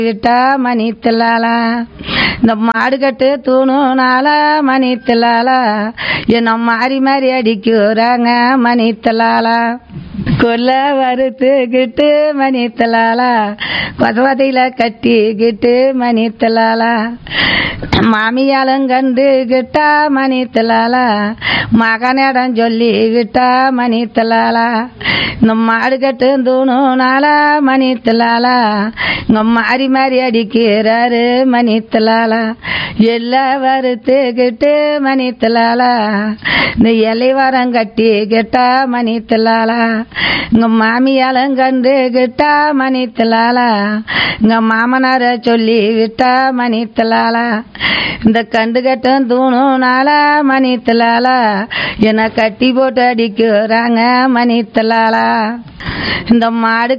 விட்டா மணி தில்லாலா இந்த மாடு கட்டு தூணுனால மணி தில்லாலா என்ன மாறி மாறி அடிக்கிறாங்க மணி தில்லாலா கொல்ல வறுத்துக்கிட்டு மணி தில்லாலா கொதவதையில கட்டிக்கிட்டு மணி தில்லாலா மாமியாலும் கண்டுகிட்டா மணி தில்லாலா மகனிடம் சொல்லி விட்டா மணி தில்லாலா இந்த மாடு கட்டு தூணுனால மணி தில்லாலா இங்க மாறி மாறி அடிக்கிறாரு மணி தில்லாலா எல்லாம் வறுத்துக்கிட்டு மணி தில்லாலா இந்த இலைவாரம் கட்டிக்கிட்டா மணி தில்லாலா இங்க மாமியாலும் கண்டுகிட்டா மணி தில்லாலா இங்க மாமனார சொல்லி விட்டா மணி தில்லாலா இந்த கண்டு கட்டும் தூணுனால மணி தில்லாலா என்னை கட்டி போட்டு அடிக்கிறாங்க மணி தில்லாலா இந்த மாடு